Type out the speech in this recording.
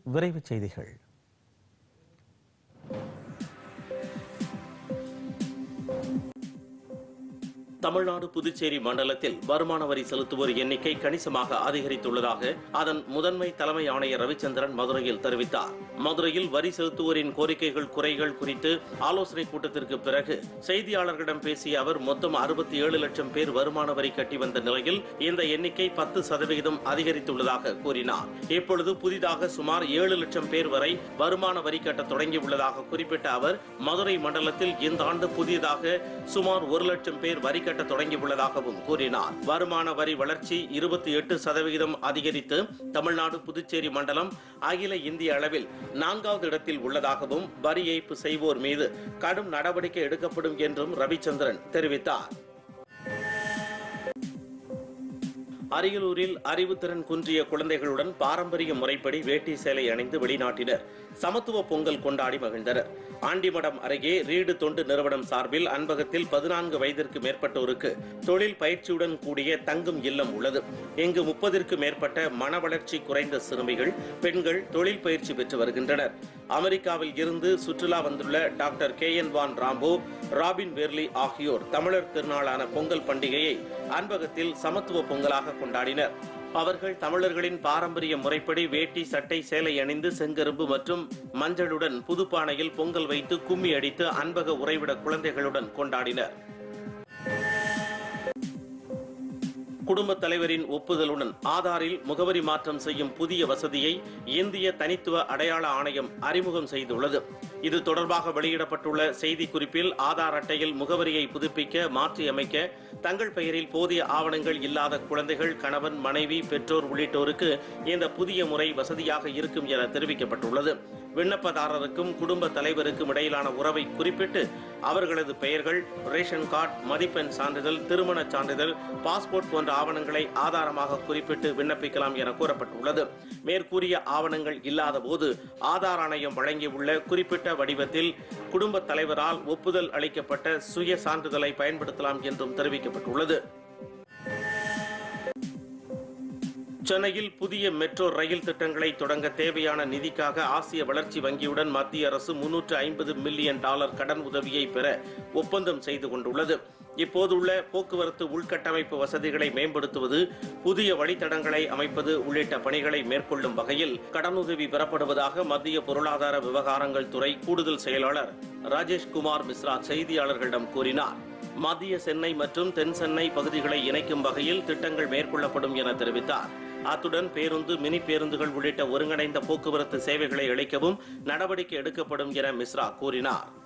விரைவுச் செய்திகள் தமிழ்நாடு புதுச்சேரி மண்டலத்தில் வருமான வரி செலுத்துவோர் எண்ணிக்கை கணிசமாக அதிகரித்துள்ளதாக அதன் முதன்மை தலைமை ஆணையர் ரவிச்சந்திரன் மதுரையில் தெரிவித்தார் மதுரையில் வரி செலுத்துவோரின் கோரிக்கைகள் குறைகள் குறித்து ஆலோசனை கூட்டத்திற்கு பிறகு செய்தியாளர்களிடம் பேசிய அவர் மொத்தம் அறுபத்தி ஏழு லட்சம் பேர் வருமான வரி கட்டி வந்த நிலையில் இந்த எண்ணிக்கை பத்து சதவிகிதம் அதிகரித்துள்ளதாக கூறினார் இப்பொழுது புதிதாக சுமார் ஏழு லட்சம் பேர் வரை வருமான வரி கட்ட தொடங்கியுள்ளதாக குறிப்பிட்ட அவர் மதுரை மண்டலத்தில் இந்த ஆண்டு புதியதாக சுமார் ஒரு லட்சம் பேர் வரி கட்ட தொடங்கியுள்ளதாகவும் கூறினார் வருமான வரி வளர்ச்சி இருபத்தி எட்டு சதவிகிதம் அதிகரித்து தமிழ்நாடு புதுச்சேரி மண்டலம் அகில இந்திய அளவில் நான்காவது இடத்தில் உள்ளதாகவும் வரி ஏய்ப்பு செய்வோர் மீது கடும் நடவடிக்கை எடுக்கப்படும் என்றும் ரவிச்சந்திரன் தெரிவித்தார் அரியலூரில் அறிவுத்திறன் குன்றிய குழந்தைகளுடன் பாரம்பரிய முறைப்படி வேட்டி சேலை அணிந்து வெளிநாட்டினர் சமத்துவ பொங்கல் கொண்டாடி மகிழ்ந்தனர் ஆண்டிமடம் அருகே ரீடு தொண்டு நிறுவனம் சார்பில் அன்பகத்தில் பதினான்கு வயதிற்கு மேற்பட்டோருக்கு தொழில் பயிற்சியுடன் கூடிய தங்கும் இல்லம் உள்ளது இங்கு முப்பதிற்கு மேற்பட்ட மன வளர்ச்சி குறைந்த சிறுமிகள் பெண்கள் தொழில் பயிற்சி பெற்று வருகின்றனர் அமெரிக்காவில் இருந்து சுற்றுலா வந்துள்ள doctor K N Van Rambo Robin Verly ஆகியோர் தமிழர் திருநாளான பொங்கல் பண்டிகையை அன்பகத்தில் சமத்துவ பொங்கலாக கொண்டாடினர் அவர்கள் தமிழர்களின் பாரம்பரிய முறைப்படி வேட்டி சட்டை சேலை அணிந்து செங்கரும்பு மற்றும் மஞ்சளுடன் புதுப்பானையில் பொங்கல் வைத்து கும்மி அடித்து அன்பக உறைவிட குழந்தைகளுடன் கொண்டாடினர் குடும்பத் தலைவரின் ஒப்புதலுடன் ஆதாரில் முகவரி மாற்றம் செய்யும் புதிய வசதியை இந்திய தனித்துவ அடையாள ஆணையம் அறிமுகம் செய்துள்ளது இது தொடர்பாக வெளியிடப்பட்டுள்ள செய்திக்குறிப்பில் ஆதார் அட்டையில் முகவரியை புதுப்பிக்க மாற்றியமைக்க தங்கள் பெயரில் போதிய ஆவணங்கள் இல்லாத குழந்தைகள் கணவன் மனைவி பெற்றோர் உள்ளிட்டோருக்கு இந்த புதிய முறை வசதியாக இருக்கும் என தெரிவிக்கப்பட்டுள்ளது விண்ணப்பதாரருக்கும் குடும்ப தலைவருக்கும் இடையிலான உறவை குறிப்பிட்டு அவர்களது பெயர்கள் ரேஷன் கார்டு மதிப்பெண் சான்றிதழ் திருமணச் சான்றிதழ் பாஸ்போர்ட் போன்ற ஆவணங்களை ஆதாரமாக குறிப்பிட்டு விண்ணப்பிக்கலாம் என கூறப்பட்டுள்ளது மேற்கூறிய ஆவணங்கள் இல்லாத போது ஆதார் ஆணையம் வழங்கியுள்ள குறிப்பிட்ட வடிவத்தில் குடும்ப தலைவரால் ஒப்புதல் அளிக்கப்பட்ட சுய சான்றிதழை பயன்படுத்தலாம் என்றும் தெரிவிக்கப்பட்டுள்ளது சென்னையில் புதிய மெட்ரோ ரயில் திட்டங்களை தொடங்க தேவையான நிதிக்காக ஆசிய வளர்ச்சி வங்கியுடன் மத்திய அரசு முன்னூற்று ஐம்பது மில்லியன் டாலர் கடன் உதவியை பெற ஒப்பந்தம் செய்து கொண்டுள்ளது இப்போதுள்ள போக்குவரத்து உள்கட்டமைப்பு வசதிகளை மேம்படுத்துவது புதிய வழித்தடங்களை அமைப்பது உள்ளிட்ட பணிகளை மேற்கொள்ளும் வகையில் கடனுதவி பெறப்படுவதாக மத்திய பொருளாதார விவகாரங்கள் துறை கூடுதல் செயலாளர் ராஜேஷ் குமார் மிஸ்ரா செய்தியாளர்களிடம் கூறினார் மத்திய சென்னை மற்றும் தென் சென்னை பகுதிகளை இணைக்கும் வகையில் திட்டங்கள் மேற்கொள்ளப்படும் என தெரிவித்தார் அத்துடன் பேருந்து மினி பேருந்துகள் உள்ளிட்ட ஒருங்கிணைந்த போக்குவரத்து சேவைகளை அளிக்கவும் நடவடிக்கை எடுக்கப்படும் என மிஸ்ரா கூறினார்